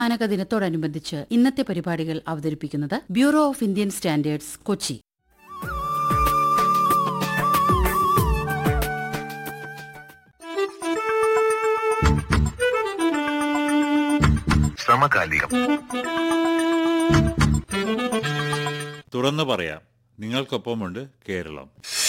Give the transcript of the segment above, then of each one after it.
സ്ഥാനക ദിനത്തോടനുബന്ധിച്ച് ഇന്നത്തെ പരിപാടികൾ അവതരിപ്പിക്കുന്നത് Bureau of Indian Standards Kochi സമകാലികം തുറന്നു പറയാം നിങ്ങൾക്കൊപ്പമുണ്ട് കേരളം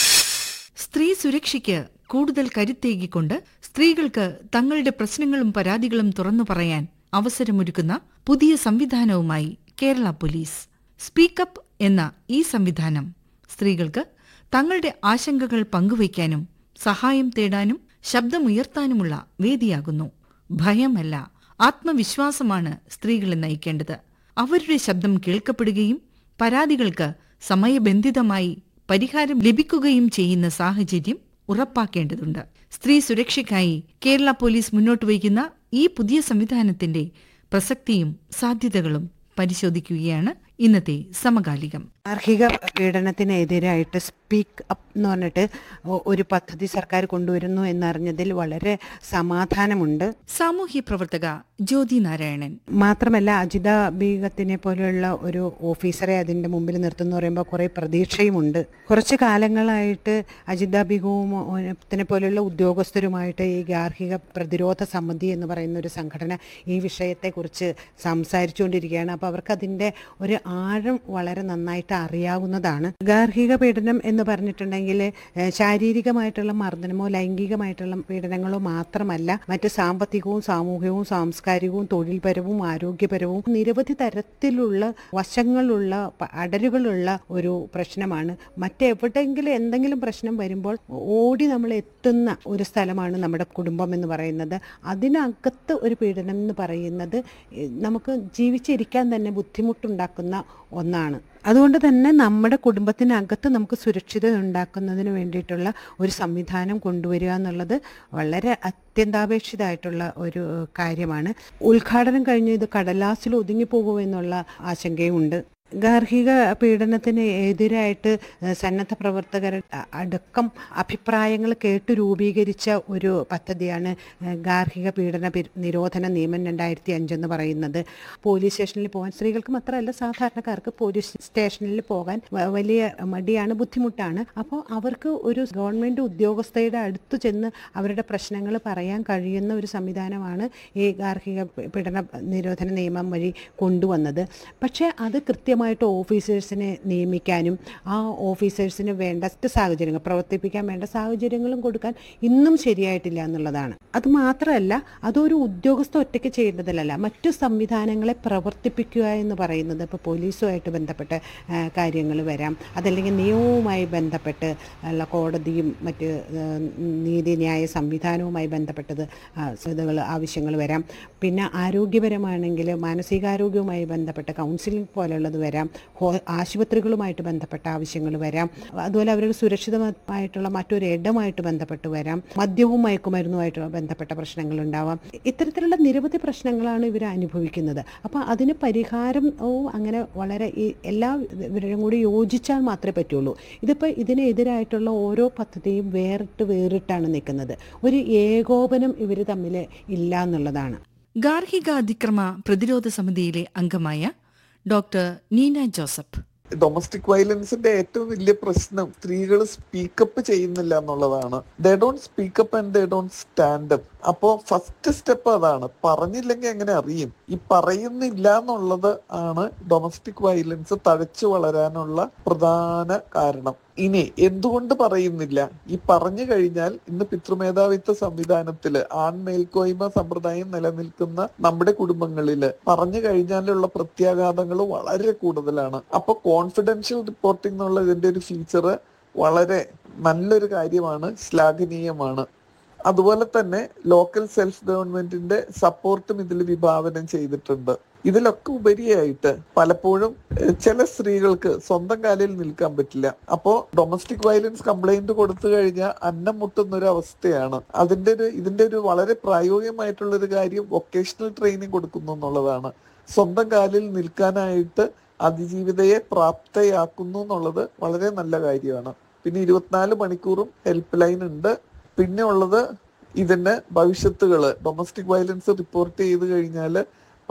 സ്ത്രീ സുരക്ഷയ്ക്ക് കൂടുതൽ കരുത്തേകിക്കൊണ്ട് സ്ത്രീകൾക്ക് തങ്ങളുടെ പ്രശ്നങ്ങളും പരാതികളും തുറന്നു പറയാൻ അവസരമൊരുക്കുന്ന പുതിയ സംവിധാനവുമായി കേരള പോലീസ് സ്പീക്കപ്പ് എന്ന ഈ സംവിധാനം സ്ത്രീകൾക്ക് തങ്ങളുടെ ആശങ്കകൾ പങ്കുവയ്ക്കാനും സഹായം തേടാനും ശബ്ദമുയർത്താനുമുള്ള വേദിയാകുന്നു ഭയമല്ല ആത്മവിശ്വാസമാണ് സ്ത്രീകളെ നയിക്കേണ്ടത് അവരുടെ ശബ്ദം കേൾക്കപ്പെടുകയും പരാതികൾക്ക് സമയബന്ധിതമായി പരിഹാരം ലഭിക്കുകയും ചെയ്യുന്ന സാഹചര്യം ഉറപ്പാക്കേണ്ടതുണ്ട് സ്ത്രീ സുരക്ഷയ്ക്കായി കേരള പോലീസ് മുന്നോട്ട് വയ്ക്കുന്ന ഈ പുതിയ സംവിധാനത്തിന്റെ പ്രസക്തിയും സാധ്യതകളും പരിശോധിക്കുകയാണ് ഇന്നത്തെ സമകാലികം ഗാർഹിക പീഡനത്തിനെതിരായിട്ട് സ്പീക്ക് അപ്പ് എന്ന് പറഞ്ഞിട്ട് ഒ- ഒരു പദ്ധതി സർക്കാർ കൊണ്ടുവരുന്നു എന്നറിഞ്ഞതിൽ വളരെ സമാധാനമുണ്ട് സാമൂഹ്യ പ്രവർത്തക ജ്യോതി നാരായണൻ മാത്രമല്ല അജിത ബീഗത്തിനെ പോലെയുള്ള ഒരു ഓഫീസറെ അതിൻ്റെ മുമ്പിൽ നിർത്തുന്നു പറയുമ്പോൾ കുറേ പ്രതീക്ഷയുമുണ്ട് കുറച്ച് കാലങ്ങളായിട്ട് അജിത ബീഗവുത്തിനെ പോലെയുള്ള ഉദ്യോഗസ്ഥരുമായിട്ട് ഈ ഗാർഹിക പ്രതിരോധ സമിതി എന്ന് പറയുന്ന ഒരു സംഘടന ഈ വിഷയത്തെക്കുറിച്ച് സംസാരിച്ചുകൊണ്ടിരിക്കുകയാണ് അപ്പോൾ അവർക്ക് അതിൻ്റെ ഒരു ആഴം വളരെ നന്നായിട്ട് അറിയാവുന്നതാണ് ഗാർഹിക പീഡനം എന്ന് പറഞ്ഞിട്ടുണ്ടെങ്കിൽ ഏഹ്, ശാരീരികമായിട്ടുള്ള മർദ്ദനമോ ലൈംഗികമായിട്ടുള്ള പീഡനങ്ങളോ മാത്രമല്ല മറ്റ് സാമ്പത്തികവും സാമൂഹികവും സാംസ്കാരികവും തൊഴിൽപരവും ആരോഗ്യപരവും നിരവധി തരത്തിലുള്ള വശങ്ങളുള്ള പ- അടരുകളുള്ള ഒരു പ്രശ്നമാണ് മറ്റെവിടെയെങ്കിലും എന്തെങ്കിലും പ്രശ്നം വരുമ്പോൾ ഓടി നമ്മൾ എത്തുന്ന ഒരു സ്ഥലമാണ് നമ്മുടെ കുടുംബം എന്ന് പറയുന്നത് അതിനകത്ത് ഒരു പീഡനം എന്ന് പറയുന്നത് ഏഹ്, നമുക്ക് ജീവിച്ചിരിക്കാൻ തന്നെ ബുദ്ധിമുട്ടുണ്ടാക്കുന്ന ഒന്നാണ് അതുകൊണ്ട് തന്നെ നമ്മുടെ കുടുംബത്തിനകത്ത് നമുക്ക് സുരക്ഷിത ഉണ്ടാക്കുന്നതിന് വേണ്ടിയിട്ടുള്ള ഒരു സംവിധാനം കൊണ്ടുവരിക എന്നുള്ളത് വളരെ അത്യന്താപേക്ഷിതമായിട്ടുള്ള ഒരു കാര്യമാണ് ഉദ്ഘാടനം കഴിഞ്ഞ് ഇത് കടലാസിൽ ഒതുങ്ങിപ്പോകുമോ എന്നുള്ള ആശങ്കയുമുണ്ട് ഗാർഹിക പീഡനത്തിന് എതിരായിട്ട് ഏഹ്, സന്നദ്ധ പ്രവർത്തകർ അ- അടക്കം അഭിപ്രായങ്ങൾ കേട്ട് രൂപീകരിച്ച ഒരു പദ്ധതിയാണ് ഏഹ്, ഗാർഹിക പീഡന പി- നിരോധന നിയമം രണ്ടായിരത്തി അഞ്ചെന്ന് പറയുന്നത് പോലീസ് സ്റ്റേഷനിൽ പോകാൻ സ്ത്രീകൾക്ക് മാത്രമല്ല സാധാരണക്കാർക്ക് പോലീസ് സ്റ്റേഷനിൽ പോകാൻ വ- വലിയ മടിയാണ് ബുദ്ധിമുട്ടാണ് അപ്പോൾ അവർക്ക് ഒരു ഗവൺമെൻറ് ഉദ്യോഗസ്ഥയുടെ അടുത്ത് ചെന്ന് അവരുടെ പ്രശ്നങ്ങൾ പറയാൻ കഴിയുന്ന ഒരു സംവിധാനമാണ് ഈ ഗാർഹിക പി- പീഡന നിരോധന നിയമം വഴി കൊണ്ടുവന്നത് പക്ഷേ അത് കൃത്യമായിട്ട് ഓഫീസേഴ്സിനെ നിയമിക്കാനും ആ ഓഫീസേഴ്സിന് വേണ്ട സാഹചര്യങ്ങൾ പ്രവർത്തിപ്പിക്കാൻ വേണ്ട സാഹചര്യങ്ങളും കൊടുക്കാൻ ഇന്നും ശരിയായിട്ടില്ല എന്നുള്ളതാണ് അത് മാത്രമല്ല അതൊരു ഉദ്യോഗസ്ഥ ഒറ്റയ്ക്ക് ചെയ്യേണ്ടതല്ല മറ്റു സംവിധാനങ്ങളെ പ്രവർത്തിപ്പിക്കുക എന്ന് പറയുന്നത് ഇപ്പോൾ പോലീസുമായിട്ട് ബന്ധപ്പെട്ട കാര്യങ്ങൾ വരാം അതല്ലെങ്കിൽ നിയമവുമായി ബന്ധപ്പെട്ട് ഉള്ള കോടതിയും മറ്റ് ആ, നീതിന്യായ സംവിധാനവുമായി ബന്ധപ്പെട്ടത് ഇതുകൾ ആവശ്യങ്ങൾ വരാം പിന്നെ ആരോഗ്യപരമാണെങ്കിൽ മാനസികാരോഗ്യവുമായി ബന്ധപ്പെട്ട കൗൺസിലിംഗ് പോലെയുള്ളത് വരാം ഹോ ആശുപത്രികളുമായിട്ട് ബന്ധപ്പെട്ട ആവശ്യങ്ങൾ വരാം അതുപോലെ അവരുടെ സുരക്ഷിതമായിട്ടുള്ള മറ്റൊരു ഇടമായിട്ട് ബന്ധപ്പെട്ട് വരാം മദ്യവും മയക്കുമരുന്നുമായിട്ട് ബന്ധപ്പെട്ട പ്രശ്നങ്ങൾ ഉണ്ടാവാം ഇത്തരത്തിലുള്ള നിരവധി പ്രശ്നങ്ങളാണ് ഇവർ അനുഭവിക്കുന്നത് അപ്പോൾ അതിന് പരിഹാരം ഓ അങ്ങനെ വളരെ ഈ എല്ലാ ഇവരും കൂടി യോജിച്ചാൽ മാത്രമേ പറ്റുള്ളൂ ഇതിപ്പോൾ ഇതിനെതിരായിട്ടുള്ള ഓരോ പദ്ധതിയും വേറിട്ട് വേറിട്ടാണ് നിൽക്കുന്നത് ഒരു ഏകോപനം ഇവർ തമ്മിൽ ഇല്ല എന്നുള്ളതാണ് ഗാർഹിക അതിക്രമ പ്രതിരോധ സമിതിയിലെ അംഗമായ ഡോക്ടർ നീന ജോസഫ് ഡൊമസ്റ്റിക് വയലൻസിന്റെ ഏറ്റവും വലിയ പ്രശ്നം സ്ത്രീകൾ സ്പീക്കപ്പ് ചെയ്യുന്നില്ല എന്നുള്ളതാണ് they don't speak up and they don't stand up അപ്പോ ഫസ്റ്റ് സ്റ്റെപ്പ് അതാണ് പറഞ്ഞില്ലെങ്കിൽ എങ്ങനെ അറിയും ഈ പറയുന്നില്ല എന്നുള്ളത് ആണ് ഡൊമസ്റ്റിക് വയലൻസ് തഴച്ചു വളരാനുള്ള പ്രധാന കാരണം ഇനി എന്തുകൊണ്ട് പറയുന്നില്ല ഈ പറഞ്ഞു കഴിഞ്ഞാൽ ഇന്ന് പിതൃമേധാവിത്വ സംവിധാനത്തില് ആൺമേൽക്കോയ്മ സമ്പ്രദായം നിലനിൽക്കുന്ന നമ്മുടെ കുടുംബങ്ങളില് പറഞ്ഞു കഴിഞ്ഞാലുള്ള പ്രത്യാഘാതങ്ങൾ വളരെ കൂടുതലാണ് അപ്പൊ കോൺഫിഡൻഷ്യൽ റിപ്പോർട്ടിംഗ് എന്നുള്ള ഇതിന്റെ ഒരു ഫീച്ചർ വളരെ നല്ലൊരു കാര്യമാണ് ശ്ലാഘനീയമാണ് അതുപോലെ തന്നെ ലോക്കൽ സെൽഫ് ഗവൺമെന്റിന്റെ സപ്പോർട്ടും ഇതിൽ വിഭാവനം ചെയ്തിട്ടുണ്ട് ഇതിലൊക്കെ ഉപരിയായിട്ട് പലപ്പോഴും ഏഹ്, ചില സ്ത്രീകൾക്ക് സ്വന്തം കാലിൽ നിൽക്കാൻ പറ്റില്ല അപ്പോ ഡൊമസ്റ്റിക് വയലൻസ് കംപ്ലൈന്റ് കൊടുത്തു കഴിഞ്ഞാൽ അന്നം മുട്ടുന്ന ഒരു അവസ്ഥയാണ് അതിന്റെ ഒരു ഇതിന്റെ ഒരു വളരെ പ്രായോഗികമായിട്ടുള്ള ഒരു കാര്യം വൊക്കേഷണൽ ട്രെയിനിങ് കൊടുക്കുന്നു എന്നുള്ളതാണ് സ്വന്തം കാലിൽ നിൽക്കാനായിട്ട് അതിജീവിതയെ പ്രാപ്തയാക്കുന്നു എന്നുള്ളത് വളരെ നല്ല കാര്യമാണ് പിന്നെ ഇരുപത്തിനാല് മണിക്കൂറും ഹെൽപ്പ് ലൈൻ ഉണ്ട് പിന്നെ ഉള്ളത് ഇതിന്റെ ഭവിഷ്യത്തുകള് ഡൊമസ്റ്റിക് വയലൻസ് റിപ്പോർട്ട് ചെയ്ത് കഴിഞ്ഞാൽ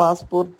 പാസ്പോർട്ട്